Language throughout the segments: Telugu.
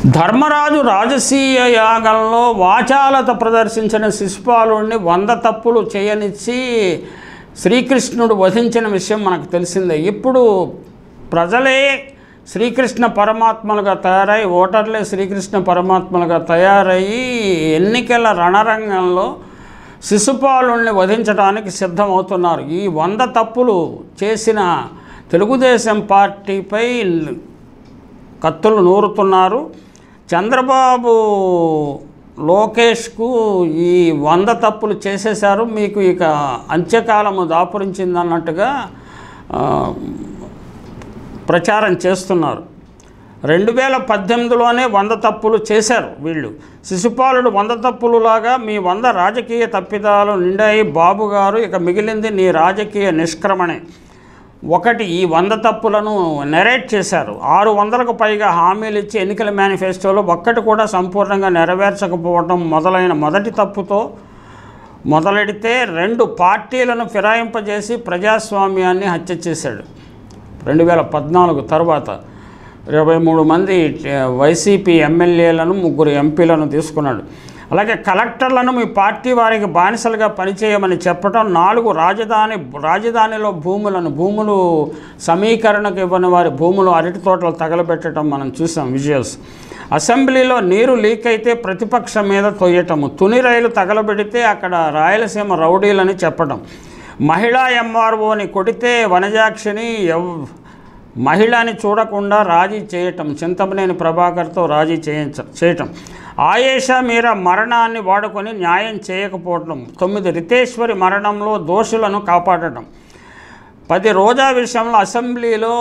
ధర్మరాజు రాజసీయ యాగంలో వాచాలత ప్రదర్శించిన శిశుపాలుడిని వంద తప్పులు చేయనిచ్చి శ్రీకృష్ణుడు వధించిన విషయం మనకు తెలిసిందే ఇప్పుడు ప్రజలే శ్రీకృష్ణ పరమాత్మలుగా తయారై ఓటర్లే శ్రీకృష్ణ పరమాత్మలుగా తయారయ్యి ఎన్నికల రణరంగంలో శిశుపాలుల్ని వధించడానికి సిద్ధమవుతున్నారు ఈ వంద తప్పులు చేసిన తెలుగుదేశం పార్టీపై కత్తులు నూరుతున్నారు చంద్రబాబు లోకేష్కు ఈ వంద తప్పులు చేసేశారు మీకు ఇక అంత్యకాలము దాపురించింది అన్నట్టుగా ఆ, ప్రచారం చేస్తున్నారు రెండు వేల పద్దెనిమిదిలోనే వంద తప్పులు చేశారు వీళ్ళు శిశుపాలుడు వంద తప్పులులాగా మీ వంద రాజకీయ తప్పిదాలు నిండాయి బాబు గారు ఇక మిగిలింది నీ రాజకీయ నిష్క్రమణే ఒకటి ఈ వంద తప్పులను నెరేట్ చేశారు ఆరు వందలకు పైగా హామీలు ఇచ్చి ఎన్నికల మేనిఫెస్టోలో ఒక్కటి కూడా సంపూర్ణంగా నెరవేర్చకపోవడం మొదలైన మొదటి తప్పుతో మొదలెడితే రెండు పార్టీలను ఫిరాయింపజేసి ప్రజాస్వామ్యాన్ని హత్య చేశాడు రెండు వేల పద్నాలుగు తర్వాత ఇరవై మూడు మంది ఆ, వైసీపీ ఎమ్మెల్యేలను ముగ్గురు ఎంపీలను తీసుకున్నాడు అలాగే కలెక్టర్లను మీ పార్టీ వారికి బానిసలుగా పనిచేయమని చెప్పడం నాలుగు రాజధాని రాజధానిలో భూములను భూములు సమీకరణకు ఇవ్వని వారి భూములు అరటి తోటలు తగలబెట్టడం మనం చూసాం విజువల్స్ అసెంబ్లీలో నీరు లీక్ అయితే ప్రతిపక్షం మీద తొయ్యటము తుని రైలు తగలబెడితే అక్కడ రాయలసీమ రౌడీలని చెప్పడం మహిళా ఎంఆర్ఓని కొడితే వనజాక్షిని ఎవ్ మహిళని చూడకుండా రాజీ చేయటం చింతమనేని ప్రభాకర్తో రాజీ చేయించ చేయటం ఆయేషా మీరా మరణాన్ని వాడుకొని న్యాయం చేయకపోవటం తొమ్మిది రితేశ్వరి మరణంలో దోషులను కాపాడటం పది రోజా విషయంలో అసెంబ్లీలో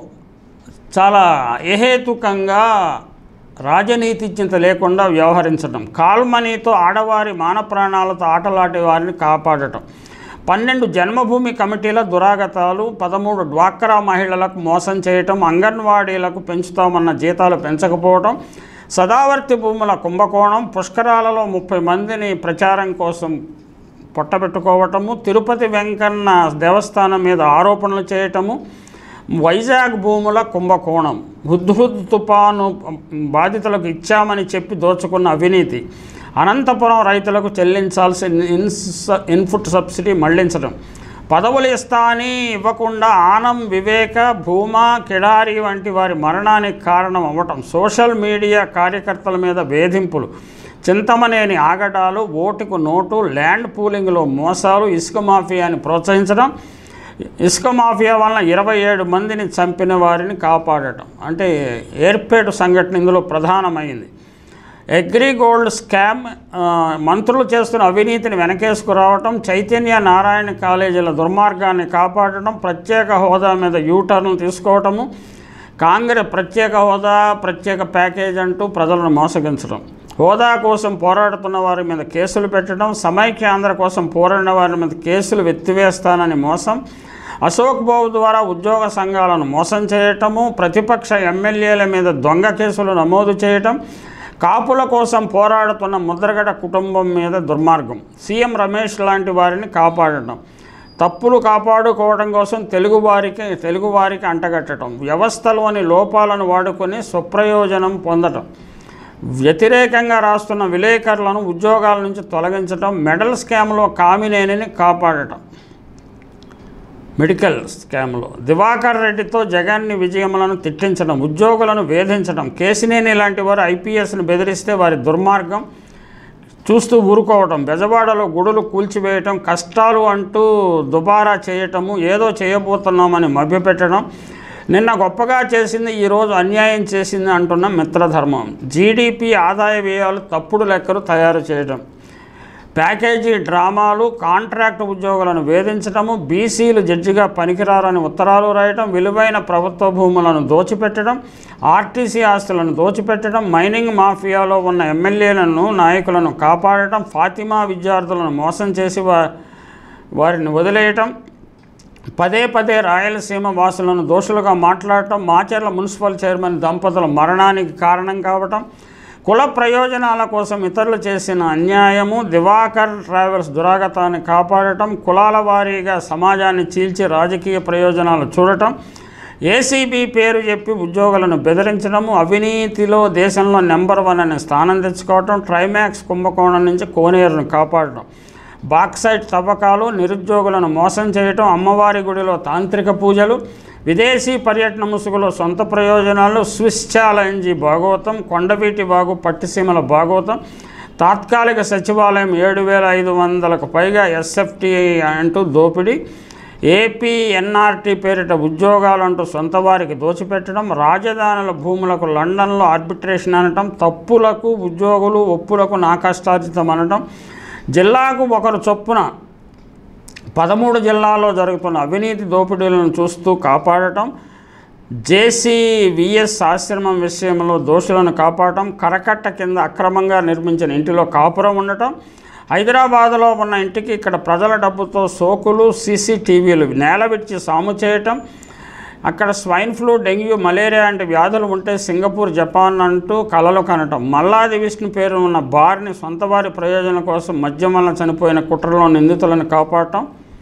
చాలా ఎహేతుకంగా రాజనీతిజ్ఞత లేకుండా వ్యవహరించడం కాల్మనీతో ఆడవారి మాన ప్రాణాలతో ఆటలాడే వారిని కాపాడటం పన్నెండు జన్మభూమి కమిటీల దురాగతాలు పదమూడు డ్వాక్రా మహిళలకు మోసం చేయటం అంగన్వాడీలకు పెంచుతామన్న జీతాలు పెంచకపోవటం సదావర్తి భూముల కుంభకోణం పుష్కరాలలో ముప్పై మందిని ప్రచారం కోసం పొట్టబెట్టుకోవటము తిరుపతి వెంకన్న దేవస్థానం మీద ఆరోపణలు చేయటము వైజాగ్ భూముల కుంభకోణం హుద్హుద్ తుపాను బాధితులకు ఇచ్చామని చెప్పి దోచుకున్న అవినీతి అనంతపురం రైతులకు చెల్లించాల్సిన ఇన్స్ ఇన్పుట్ సబ్సిడీ మళ్లించడం పదవులు ఇస్తా అని ఇవ్వకుండా ఆనం వివేక భూమా కిడారి వంటి వారి మరణానికి కారణం అవ్వటం సోషల్ మీడియా కార్యకర్తల మీద వేధింపులు చింతమనేని ఆగడాలు ఓటుకు నోటు ల్యాండ్ పూలింగ్లో మోసాలు ఇసుక మాఫియాని ప్రోత్సహించడం ఇసుక మాఫియా వలన ఇరవై ఏడు మందిని చంపిన వారిని కాపాడటం అంటే ఏర్పేటు సంఘటన ఇందులో ప్రధానమైంది అగ్రిగోల్డ్ స్కామ్ ఆ, మంత్రులు చేస్తున్న అవినీతిని వెనకేసుకురావటం చైతన్య నారాయణ కాలేజీల దుర్మార్గాన్ని కాపాడటం ప్రత్యేక హోదా మీద యూటర్న్ తీసుకోవటము కాంగ్రెస్ ప్రత్యేక హోదా ప్రత్యేక ప్యాకేజ్ అంటూ ప్రజలను మోసగించడం హోదా కోసం పోరాడుతున్న వారి మీద కేసులు పెట్టడం సమైక్య ఆంధ్ర కోసం పోరాడిన వారి మీద కేసులు వెత్తివేస్తానని మోసం అశోక్ బాబు ద్వారా ఉద్యోగ సంఘాలను మోసం చేయటము ప్రతిపక్ష ఎమ్మెల్యేల మీద దొంగ కేసులు నమోదు చేయటం కాపుల కోసం పోరాడుతున్న ముద్రగడ కుటుంబం మీద దుర్మార్గం సీఎం రమేష్ లాంటి వారిని కాపాడటం తప్పులు కాపాడుకోవడం కోసం తెలుగువారికి తెలుగువారికి అంటగట్టడం వ్యవస్థలోని లోపాలను వాడుకొని స్వప్రయోజనం పొందటం వ్యతిరేకంగా రాస్తున్న విలేకరులను ఉద్యోగాల నుంచి తొలగించడం మెడల్ స్కామ్లో కామినేనిని కాపాడటం మెడికల్ స్కామ్లో దివాకర్ రెడ్డితో జగన్ని విజయములను తిట్టించడం ఉద్యోగులను వేధించడం కేసినేని లాంటి వారు ఐపీఎస్ను బెదిరిస్తే వారి దుర్మార్గం చూస్తూ ఊరుకోవటం బెజవాడలో గుడులు కూల్చివేయటం కష్టాలు అంటూ దుబారా చేయటము ఏదో చేయబోతున్నామని మభ్యపెట్టడం నిన్న గొప్పగా చేసింది ఈరోజు అన్యాయం చేసింది అంటున్న మిత్రధర్మం జీడిపి ఆదాయ వ్యయాలు తప్పుడు లెక్కలు తయారు చేయడం ప్యాకేజీ డ్రామాలు కాంట్రాక్ట్ ఉద్యోగులను వేధించడము బీసీలు జడ్జిగా పనికిరారని ఉత్తరాలు రాయటం విలువైన ప్రభుత్వ భూములను దోచిపెట్టడం ఆర్టీసీ ఆస్తులను దోచిపెట్టడం మైనింగ్ మాఫియాలో ఉన్న ఎమ్మెల్యేలను నాయకులను కాపాడటం ఫాతిమా విద్యార్థులను మోసం చేసి వా వారిని వదిలేయటం పదే పదే రాయలసీమ వాసులను దోషులుగా మాట్లాడటం మాచర్ల మున్సిపల్ చైర్మన్ దంపతుల మరణానికి కారణం కావటం కుల ప్రయోజనాల కోసం ఇతరులు చేసిన అన్యాయము దివాకర్ ట్రావెల్స్ దురాగతాన్ని కాపాడటం కులాల వారీగా సమాజాన్ని చీల్చి రాజకీయ ప్రయోజనాలు చూడటం ఏసీబీ పేరు చెప్పి ఉద్యోగులను బెదిరించడము అవినీతిలో దేశంలో నెంబర్ వన్ అనే స్థానం తెచ్చుకోవటం ట్రైమాక్స్ కుంభకోణం నుంచి కోనేరును కాపాడటం బాక్సైట్ తవ్వకాలు నిరుద్యోగులను మోసం చేయటం అమ్మవారి గుడిలో తాంత్రిక పూజలు విదేశీ పర్యటన ముసుగులో సొంత ప్రయోజనాలు స్విస్ ఛాలెంజీ భాగవతం కొండవీటి బాగు పట్టిసీమల భాగవతం తాత్కాలిక సచివాలయం ఏడు వేల ఐదు వందలకు పైగా ఎస్ఎఫ్టీ అంటూ దోపిడీ ఏపీ ఎన్ఆర్టీ పేరిట ఉద్యోగాలంటూ సొంత వారికి దోచిపెట్టడం రాజధానుల భూములకు లండన్లో ఆర్బిట్రేషన్ అనటం తప్పులకు ఉద్యోగులు ఒప్పులకు నా కష్టార్జితం అనటం జిల్లాకు ఒకరు చొప్పున పదమూడు జిల్లాల్లో జరుగుతున్న అవినీతి దోపిడీలను చూస్తూ కాపాడటం జేసీ విఎస్ ఆశ్రమం విషయంలో దోషులను కాపాడటం కరకట్ట కింద అక్రమంగా నిర్మించిన ఇంటిలో కాపురం ఉండటం హైదరాబాదులో ఉన్న ఇంటికి ఇక్కడ ప్రజల డబ్బుతో సోకులు సీసీటీవీలు నేలవిడిచి సాము చేయటం అక్కడ స్వైన్ ఫ్లూ డెంగ్యూ మలేరియా వంటి వ్యాధులు ఉంటే సింగపూర్ జపాన్ అంటూ కలలు కనటం మల్లాది విష్ణు పేరు ఉన్న బార్ని సొంత వారి ప్రయోజనం కోసం మద్యం వలన చనిపోయిన కుట్రలో నిందితులను కాపాడటం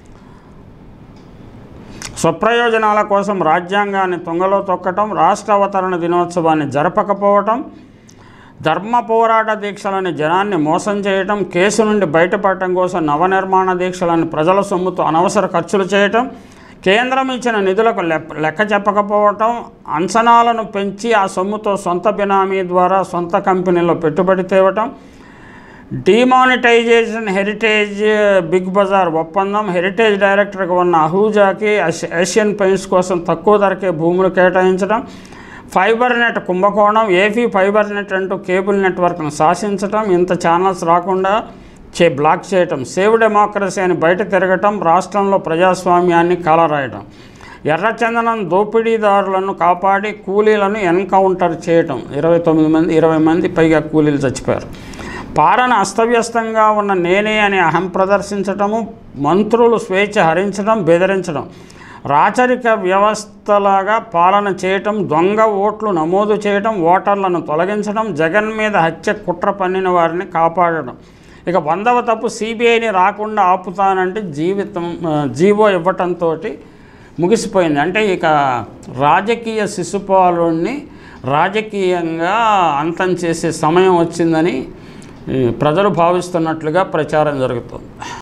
స్వప్రయోజనాల కోసం రాజ్యాంగాన్ని తుంగలో తొక్కటం రాష్ట్ర అవతరణ దినోత్సవాన్ని జరపకపోవటం ధర్మ పోరాట దీక్షలని జనాన్ని మోసం చేయటం కేసు నుండి బయటపడటం కోసం నవనిర్మాణ దీక్షలని ప్రజల సొమ్ముతో అనవసర ఖర్చులు చేయటం కేంద్రం ఇచ్చిన నిధులకు లెక్క లెక్క చెప్పకపోవటం అంచనాలను పెంచి ఆ సొమ్ముతో సొంత బినామీ ద్వారా సొంత కంపెనీలో పెట్టుబడి తేవటం డిమానిటైజేషన్ హెరిటేజ్ బిగ్ బజార్ ఒప్పందం హెరిటేజ్ డైరెక్టర్గా ఉన్న అహూజాకి ఏష్- ఏషియన్ పెయింట్స్ కోసం తక్కువ ధరకే భూములు కేటాయించడం ఫైబర్ నెట్ కుంభకోణం ఏపీ ఫైబర్ నెట్ అంటూ కేబుల్ నెట్వర్క్ను శాసించటం ఇంత ఛానల్స్ రాకుండా చే బ్లాక్ చేయటం సేవ్ డెమోక్రసీ అని బయట తిరగటం రాష్ట్రంలో ప్రజాస్వామ్యాన్ని కాలరాయటం ఎర్రచందనం దోపిడీదారులను కాపాడి కూలీలను ఎన్కౌంటర్ చేయటం ఇరవై తొమ్మిది మంది ఇరవై మంది పైగా కూలీలు చచ్చిపోయారు పాలన అస్తవ్యస్తంగా ఉన్న నేనే అని అహం ప్రదర్శించటము మంత్రులు స్వేచ్ఛ హరించడం బెదిరించడం రాచరిక వ్యవస్థలాగా పాలన చేయటం దొంగ ఓట్లు నమోదు చేయటం ఓటర్లను తొలగించడం జగన్ మీద హత్య కుట్ర పన్నిన వారిని కాపాడడం ఇక వందవ తప్పు సిబిఐని రాకుండా ఆపుతానంటే జీవితం ఆ, జీవో ఇవ్వటంతో ముగిసిపోయింది అంటే ఇక రాజకీయ శిశుపాలుడిని రాజకీయంగా అంతం చేసే సమయం వచ్చిందని ఈ, ప్రజలు భావిస్తున్నట్లుగా ప్రచారం జరుగుతుంది